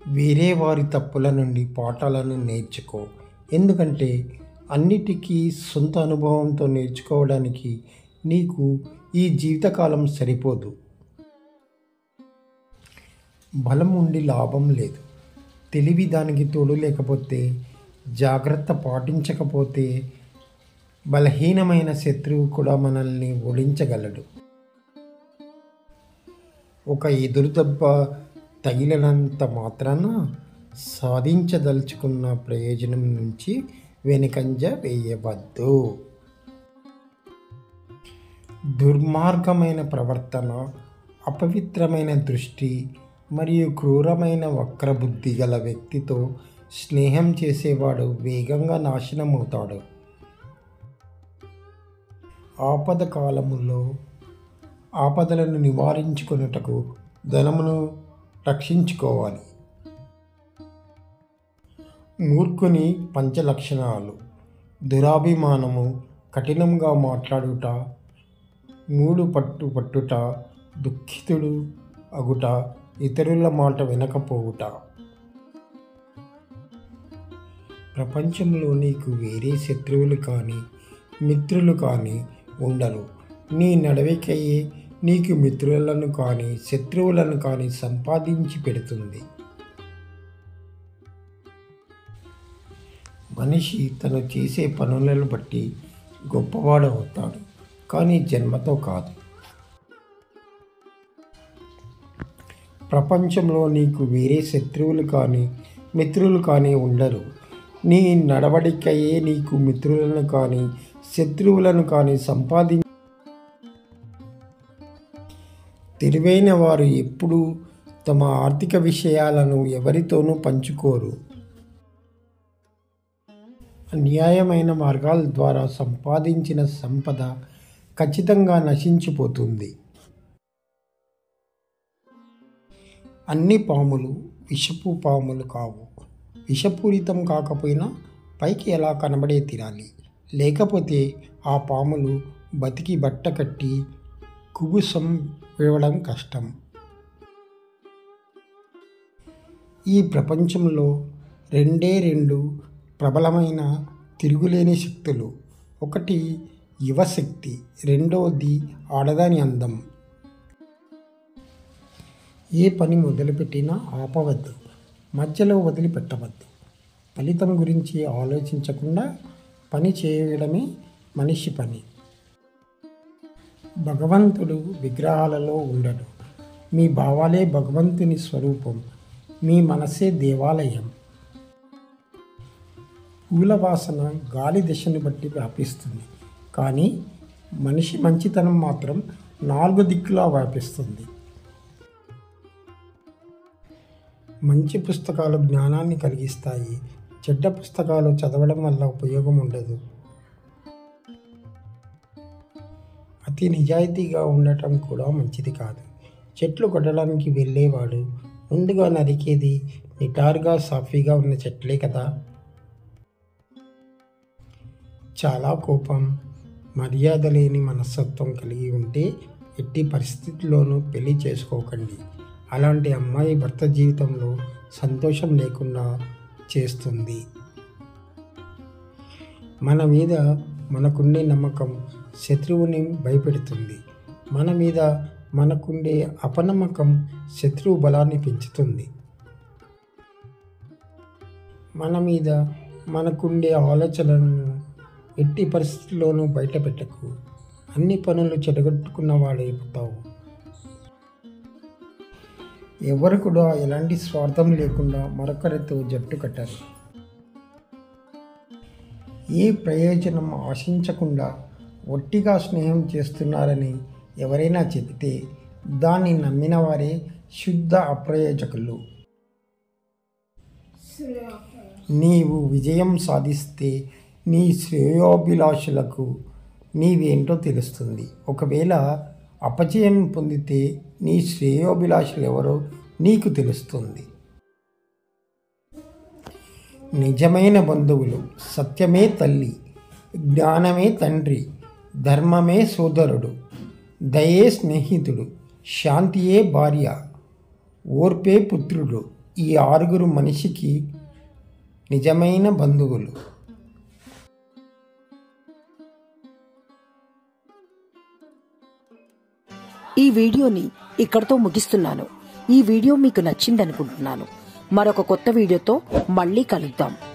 వేరే వారి తప్పుల నుండి పాఠాలను నేర్చుకో ఎందుకంటే అన్నిటికీ సొంత అనుభవంతో నేర్చుకోవడానికి నీకు ఈ జీవితకాలం సరిపోదు బలం ఉండి లాభం లేదు తెలివి దానికి తోడు లేకపోతే జాగ్రత్త పాటించకపోతే బలహీనమైన శత్రువు కూడా మనల్ని ఓడించగలడు ఒక ఎదురు దెబ్బ తగిలినంత మాత్రాన సాధించదలుచుకున్న ప్రయోజనం నుంచి వెనుకంజ వేయవద్దు దుర్మార్గమైన ప్రవర్తన అపవిత్రమైన దృష్టి మరియు క్రూరమైన వక్రబుద్ధి గల వ్యక్తితో స్నేహం చేసేవాడు వేగంగా నాశనమవుతాడు ఆపద కాలములో ఆపదలను నివారించుకొనుటకు ధనమును రక్షించుకోవాలి మూర్ఖుని పంచలక్షణాలు దురాభిమానము కఠినంగా మాట్లాడుట మూడు పట్టు పట్టుట దుఃఖితుడు అగుట ఇతరుల మాట వినకపోవుట ప్రపంచంలో నీకు వేరే శత్రువులు కానీ మిత్రులు కానీ ఉండరు నీ నడవడికయే నీకు మిత్రులను కానీ శత్రువులను కానీ సంపాదించి పెడుతుంది మనిషి తను చేసే పనులను బట్టి గొప్పవాడవుతాడు కానీ జన్మతో కాదు ప్రపంచంలో నీకు వేరే శత్రువులు కానీ మిత్రులు కానీ ఉండరు నీ నడవడికయే నీకు మిత్రులను కానీ శత్రువులను కానీ సంపాదించి తెలివైన వారు ఎప్పుడూ తమ ఆర్థిక విషయాలను ఎవరితోనూ పంచుకోరు అన్యాయమైన మార్గాల ద్వారా సంపాదించిన సంపద ఖచ్చితంగా నశించిపోతుంది అన్ని పాములు విషపు పాములు కావు విషపూరితం కాకపోయినా పైకి ఎలా కనబడే తినాలి లేకపోతే ఆ పాములు బతికి బట్ట కట్టి కుబుసం విడవడం కష్టం ఈ ప్రపంచంలో రెండే రెండు ప్రబలమైన తిరుగులేని శక్తులు ఒకటి యువశక్తి రెండవది ఆడదాని అందం ఏ పని మొదలుపెట్టినా ఆపవద్దు మధ్యలో వదిలిపెట్టవద్దు ఫలితం గురించి ఆలోచించకుండా పని చేయడమే మనిషి పని భగవంతుడు విగ్రహాలలో ఉండడు మీ భావాలే భగవంతుని స్వరూపం మీ మనసే దేవాలయం పూల వాసన గాలి దిశను బట్టి వ్యాపిస్తుంది కానీ మనిషి మంచితనం మాత్రం నాలుగు దిక్కులా వ్యాపిస్తుంది మంచి పుస్తకాలు జ్ఞానాన్ని కలిగిస్తాయి చెడ్డ పుస్తకాలు చదవడం వల్ల ఉపయోగం ఉండదు అతి నిజాయితీగా ఉండటం కూడా మంచిది కాదు చెట్లు కొట్టడానికి వెళ్ళేవాడు ముందుగా నరికేది నిటారుగా సాఫీగా ఉన్న చెట్లే కదా చాలా కోపం మర్యాద లేని మనస్తత్వం కలిగి ఉంటే ఎట్టి పరిస్థితుల్లోనూ పెళ్లి చేసుకోకండి అలాంటి అమ్మాయి భర్త జీవితంలో సంతోషం లేకుండా చేస్తుంది మన మీద మనకుండే నమ్మకం శత్రువుని భయపెడుతుంది మన మీద మనకుండే అపనమ్మకం శత్రువు బలాన్ని పెంచుతుంది మన మీద మనకుండే ఆలోచనలను ఎట్టి పరిస్థితుల్లోనూ బయట పెట్టకు అన్ని పనులు చెడగొట్టుకున్న వాడైపోతావు ఎవరు కూడా ఎలాంటి స్వార్థం లేకుండా మరొకరితో జట్టు కట్టారు ఏ ప్రయోజనం ఆశించకుండా ఒట్టిగా స్నేహం చేస్తున్నారని ఎవరైనా చెబితే దాన్ని నమ్మిన వారే శుద్ధ అప్రయోజకులు నీవు విజయం సాధిస్తే నీ శ్రేయోభిలాషులకు నీవేంటో తెలుస్తుంది ఒకవేళ అపజయం పొందితే నీ శ్రేయోభిలాషులు ఎవరో నీకు తెలుస్తుంది నిజమైన బంధువులు సత్యమే తల్లి జ్ఞానమే తండ్రి ధర్మమే సోదరుడు దయే స్నేహితుడు శాంతియే భార్య ఓర్పే పుత్రుడు ఈ ఆరుగురు మనిషికి నిజమైన బంధువులు ఈ వీడియోని ఇక్కడతో ముగిస్తున్నాను ఈ వీడియో మీకు నచ్చిందనుకుంటున్నాను మరొక కొత్త వీడియోతో మళ్ళీ కలుద్దాం